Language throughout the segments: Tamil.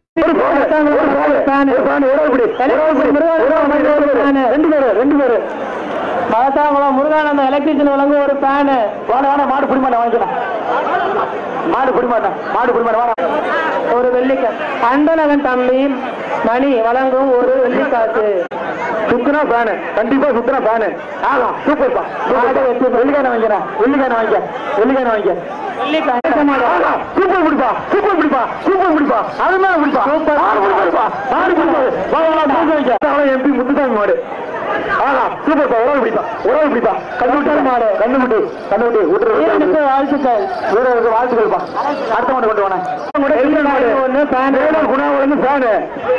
ஒரு fan, ஒரு fan, ஒரு fan, ஒரு ஆள் பிடி. ஒரு ஆள் பிடி. ஒரு ஆள் பிடி, ஒரு பேரு. ரெண்டு பேரு ரெண்டு பேரு மகத்தாங்குளம் முருகானந்தம் எலக்ட்ரிஷியன் வழங்கும் ஒரு ஃபேனு வாடா வாடா மாடு பிடி மாட்டேன் வாங்கிக்கலாம் மாடு பிடி மாட்டேன் மாடு பிடி மாட்டேன் வாடா ஒரு வெள்ளிக்காய் அன்பழகன் தம்பி மணி வழங்கும் ஒரு வெள்ளிக்காசு சுத்துனா ஃபேனு கண்டிப்பா சுத்துனா ஃபேனு ஆகா சூப்பர்ப்பா வெள்ளிக்கான வாங்கிக்கிறேன் வெள்ளிக்கான வாங்கிக்க வெள்ளிக்கான வாங்கிக்க வெள்ளிக்காய் ஆகா, சூப்பர் பிடிப்பா சூப்பர் பிடிப்பா சூப்பர் பிடிப்பா அதுதான் பிடிப்பா சூப்பர் மாடு பிடிப்பா மாடு பிடிப்பா வா வா மாடு வாங்கிக்க எம்பி முத்துசாமி மாடு ஆகா சூப்பர்ப்பா ஒரு ஆள் பிடிப்பா ஒரு ஆள் பிடிப்பா கண்ணு விட்டு மாடு கண்ணு விட்டு கண்ணு விட்டு வீரனுக்கு விட்டுரு வாழ்த்துக்கள் வீரருக்கு வாழ்த்துக்கள்ப்பா அடுத்த மாடு கொண்டு வானே ஒன்று ஃபேனு குணாவளந்து ஃபேனு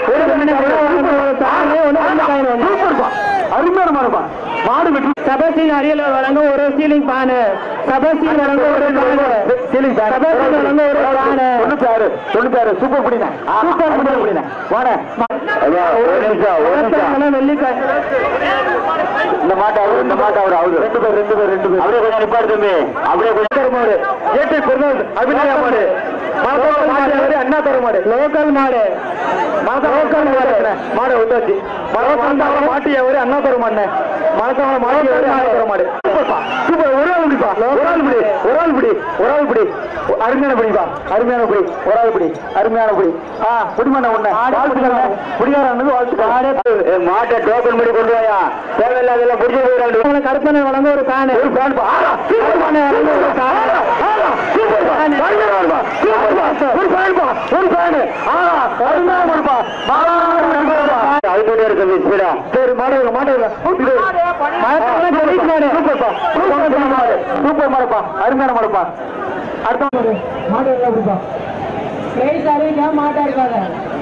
சூப்பர்ப்பா அருமையான மாடுப்பா மாடு வெற்றி சபசின் அரியலூர் வழங்கும் ஒரு சீலிங் ஃபேனு சபசின் வழங்கும் ஒரு ஃபேனு சீலிங் ஃபேன் சபசின் வழங்கும் ஒரு ஃபேனு தொண்ணூத்தாறு தொண்ணூத்தாறு சூப்பர் பிடினே சூப்பர் சூப்பர் பிடினே வாடா ஒரு நிமிஷம் ஒரு நிமிஷம் மகத்தாங்குளம் வெள்ளிக்காய் இந்த மாட்டை அவரு இந்த மாட்டை அவரு அவரு ரெண்டு பேர் ரெண்டு பேர் ரெண்டு பேர் அப்படியே கொஞ்சம் நிப்பாடு தம்பி அப்படியே கொஞ்சம் மாடு ஏட்டு பெருநாள் அபிநயா மாடு மாதவ மாடு அவரு அண்ணா தர மாடு லோக்கல் மாடு லோக்கல் மாடு மாடை விட்டாச்சு மரத்தாவள மாட்டி அவரு அண்ணா தர மாட்டேன் மரத்தாவள மாட்டி அவரு அண்ணா தர மாடு சூப்பர்ப்பா சூப்பர் ஒரு ஆள் பிடிப்பா ஒரு ஆள் பிடி ஒரு ஆள் பிடி ஒரு ஆள் பிடி அருமையான பிடிப்பா அருமையான பிடி ஒரு ஆள் பிடி அருமையான பிடி ஆ பிடிமான ஒண்ணு வாழ்த்துக்கள் பிடிக்காரனுக்கு வாழ்த்துக்கள் மாட்டை டோக்கன் பண்ணி கொண்டு வாயா தேவையில்லாதெல்லாம் பிடிச்சி போயிடாண்டு கருப்பனை வழங்கும் ஒரு ஃபேனு ஒரு ஃபேன் பா ஆடா சூப்பர் பண்ண வளர்ந்து ஒரு ஃபேன் ஆடா சூப்பர் ஃபேன் பயங்கரமா இருப்பா சூப்பர் பா ஒரு ஃபேன் பா ஒரு ஃபேன் ஆடா அருமையா இருப்பா அது கூட இருக்கு ஸ்பீடா சரி மாடு மாடு மகத்தாங்குளம் போலீஸ் மாடு சூப்பர்ப்பா சூப்பர் மாடு சூப்பர் மாடுப்பா அருமையான மாடுப்பா அடுத்த மாடு மாடு எல்லாம் பிடிப்பா பிரைஸ் அறிவிக்காம மாட்டா இருக்காங்க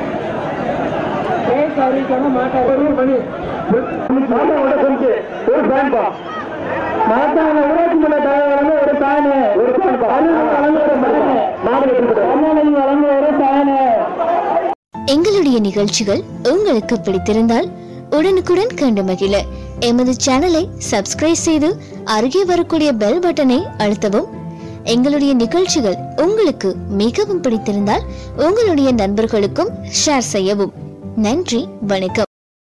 பிரைஸ் அறிவிக்காம மாட்டா ஒரு மணி மாடு விட சொல்லிச்சு ஒரு ஃபேன் பா மகத்தாங்குளம் ஊராட்சி மன்ற தலைவர் வழங்கும் ஒரு ஃபேனு ஒரு ஃபேன் பா அருள் வழங்கும் ஒரு ஃபேனு மாடு வெட்டி அண்ணனை வழங்கும் ஒரு ஃபேனு எங்களுடைய நிகழ்ச்சிகள் உங்களுக்கு பிடித்திருந்தால் உடனுக்குடன் கண்டு மகிழ எமது சேனலை சப்ஸ்கிரைப் செய்து அருகே வரக்கூடிய பெல் பட்டனை அழுத்தவும் எங்களுடைய நிகழ்ச்சிகள் உங்களுக்கு மிகவும் பிடித்திருந்தால் உங்களுடைய நண்பர்களுக்கும் ஷேர் செய்யவும் நன்றி வணக்கம்